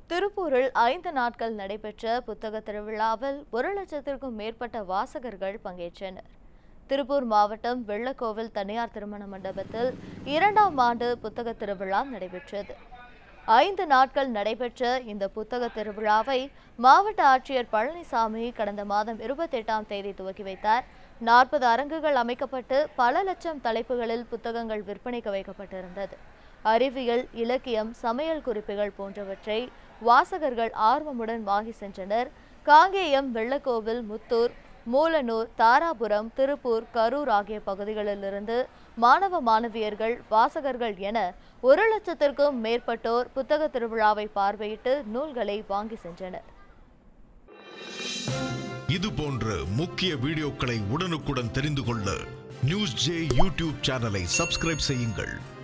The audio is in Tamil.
திருப்பூரில் ஐந்து நாட்கள் நடைபெற்ற புத்தக திருவிழாவில் ஒரு லட்சத்திற்கும் மேற்பட்ட வாசகர்கள் பங்கேற்றனர் திருப்பூர் மாவட்டம் வெள்ளக்கோவில் தனியார் திருமண மண்டபத்தில் இரண்டாம் ஆண்டு புத்தக திருவிழா நடைபெற்றது ஐந்து நாட்கள் நடைபெற்ற இந்த புத்தக திருவிழாவை மாவட்ட ஆட்சியர் பழனிசாமி கடந்த மாதம் இருபத்தெட்டாம் தேதி துவக்கி வைத்தார் நாற்பது அரங்குகள் அமைக்கப்பட்டு பல லட்சம் தலைப்புகளில் புத்தகங்கள் விற்பனைக்கு வைக்கப்பட்டிருந்தது அறிவியல் இலக்கியம் சமையல் குறிப்புகள் போன்றவற்றை வாசகர்கள் ஆர்வமுடன் வாங்கி சென்றனர் காங்கேயம் வெள்ளக்கோவில் முத்தூர் மூலனூர் தாராபுரம் திருப்பூர் கரூர் ஆகிய பகுதிகளிலிருந்து மாணவ மாணவியர்கள் வாசகர்கள் என ஒரு லட்சத்திற்கும் மேற்பட்டோர் புத்தக திருவிழாவை பார்வையிட்டு நூல்களை வாங்கி சென்றனர் இது போன்ற முக்கிய வீடியோக்களை உடனுக்குடன் தெரிந்து கொள்ள நியூஸ் ஜே யூடியூப் சேனலை சப்ஸ்கிரைப் செய்யுங்கள்